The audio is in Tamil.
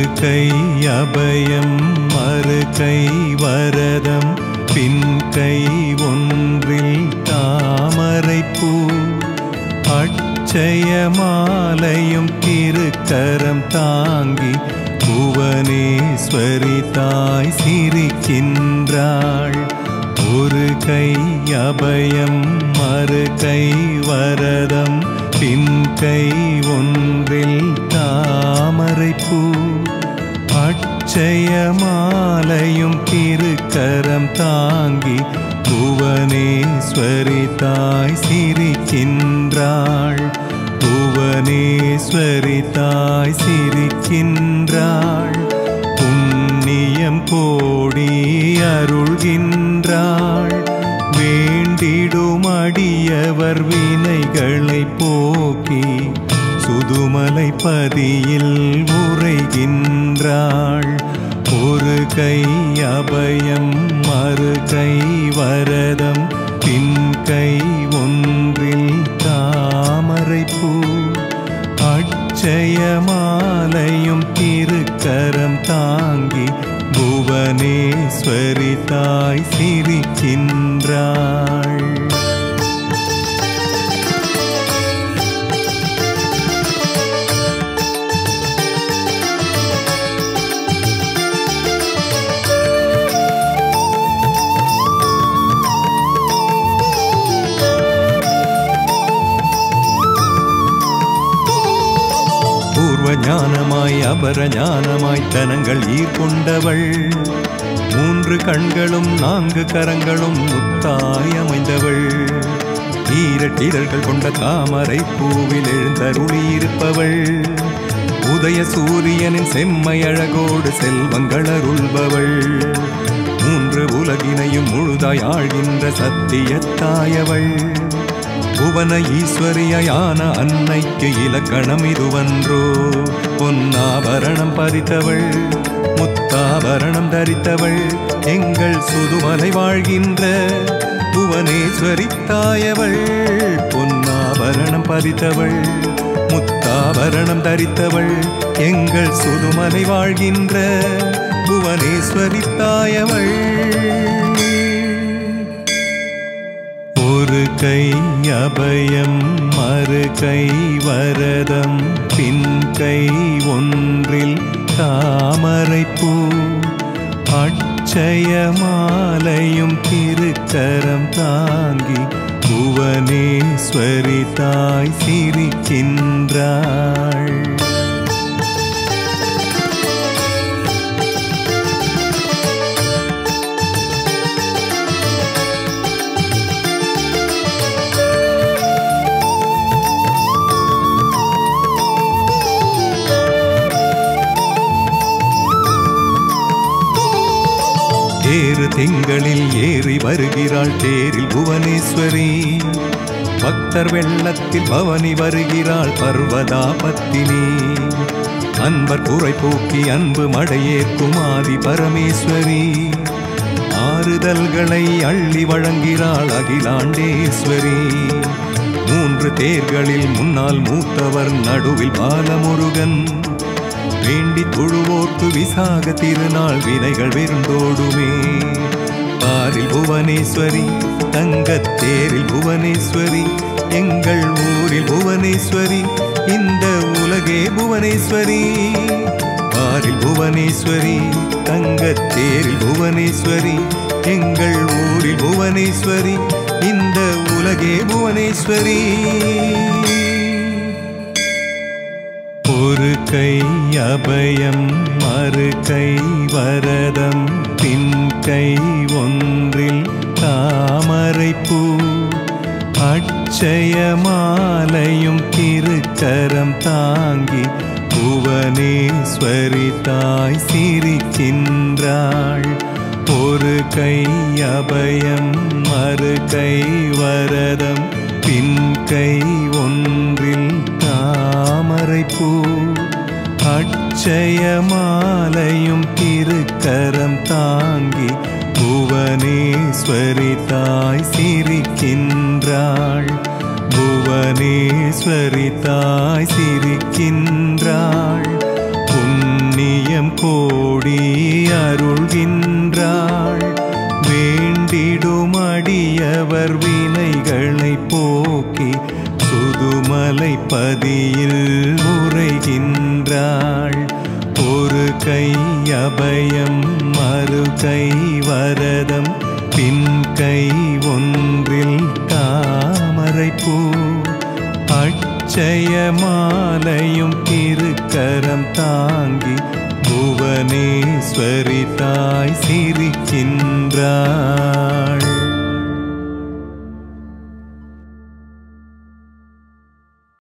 கை அபயம் மறு கை வரதம் பின் கை ஒன்றில் தாமரை பூ அட்சய மாலையும் திருக்கரம் தாங்கி புவனேஸ்வரி தாய் சிரிக்கின்றாள் ஒரு கை அபயம் மறு கை வரதம் பின் கை ஒன்றில் தாமரை பூ அட்சய மாலையும் திருக்கரம் தாங்கி புவனேஸ்வரி தாய் சிரிக்கின்றாள் புவனேஸ்வரி தாய் சிரிக்கின்றாள் புண்ணியம் கோடி அருள்கின்றாள் வேண்டிடும் அடியவர் வினைகளை போக்கி சுதுமலை பதியில் உரைகின்றாள் ஒரு கை அபயம் மறு கை வரதம் பின் கை ஒன்றில் தாமரை பூ அட்சய மாலையும் திருக்கரம் தாங்கி புவனேஸ்வரி தாய் சிரிக்கின்றாள் பூர்வ ஞானமாய் அபர ஞானமாய் தனங்கள் ஈர்கொண்டவள் மூன்று கண்களும் நான்கு கரங்களும் முத்தாய் அமைந்தவள் ஈரட்டிரர்கள் கொண்ட தாமரை பூவில் எழுந்தருளி இருப்பவள் உதய சூரியனின் செம்மை அழகோடு செல்வங்கள் அருள்பவள் மூன்று உலகினையும் முழுதாய் ஆழ்கின்ற சத்தியத்தாயவள் புவன ஈஸ்வரியான அன்னைக்கு இலக்கணம் இதுவன்றோ பொன்னாபரணம் பறித்தவள் முத்தாபரணம் தரித்தவள் எங்கள் சுதுமலை வாழ்கின்ற புவனேஸ்வரி தாயவள் பொன்னாபரணம் பறித்தவள் முத்தாபரணம் தரித்தவள் எங்கள் சுதுமலை வாழ்கின்ற புவனேஸ்வரி தாயவள் ஒரு கை அபயம் மறு கை வரதம் பின் கை ஒன்றில் தாமரை பூ அட்சய மாலையும் திருக்கரம் தாங்கி புவனேஸ்வரி தாய் சிரிக்கின்றாள் ஏறு திங்களில் ஏறி வருகிறாள் தேரில் புவனேஸ்வரி பக்தர் வெள்ளத்தில் பவனி வருகிறாள் பர்வதா பத்தினி அன்பர் குறை போக்கி அன்பு மடையேற்கும் ஆதி பரமேஸ்வரி ஆறுதல்களை அள்ளி வழங்கிறாள் அகிலாண்டேஸ்வரி மூன்று தேர்களில் முன்னால் மூத்தவர் நடுவில் பாலமுருகன் வேண்டி தொழுவோர்க்கு விசாக திருநாள் வினைகள் வெறுந்தோடுமே பாரில் புவனேஸ்வரி தங்கத்தேரில் புவனேஸ்வரி எங்கள் ஊரில் புவனேஸ்வரி இந்த உலகே புவனேஸ்வரி பாரில் புவனேஸ்வரி தங்கத்தேரில் புவனேஸ்வரி எங்கள் ஊரில் புவனேஸ்வரி இந்த உலகே புவனேஸ்வரி ஒரு கை அபயம் மறு கை வரதம் பின் கை ஒன்றில் தாமரை பூ அட்சய மாலையும் திருக்கரம் தாங்கி புவனேஸ்வரி தாய் சிரிக்கின்றாள் ஒரு கை அபயம் மறு கை வரதம் பின் கை ஒன்றில் தாமரை பூ அட்சய மாலையும் திருக்கரம் தாங்கி புவனேஸ்வரி தாய் சிரிக்கின்றாள் புவனேஸ்வரி தாய் சிரிக்கின்றாள் புண்ணிய புண்ணியம் கோடி அருள்கின்றாள் வேண்டிடும் அடியவர் வினைகளை போக்கி சுதுமலை பதியில் உரைகின்றாள் ஒரு கை அபயம் மறு கை வரதம் பின் கை ஒன்றில் தாமரைப்பூ அச்சய மாலையும் திருக்கரம் தாங்கி புவனேஸ்வரி தாய் சிரிக்கின்றாள்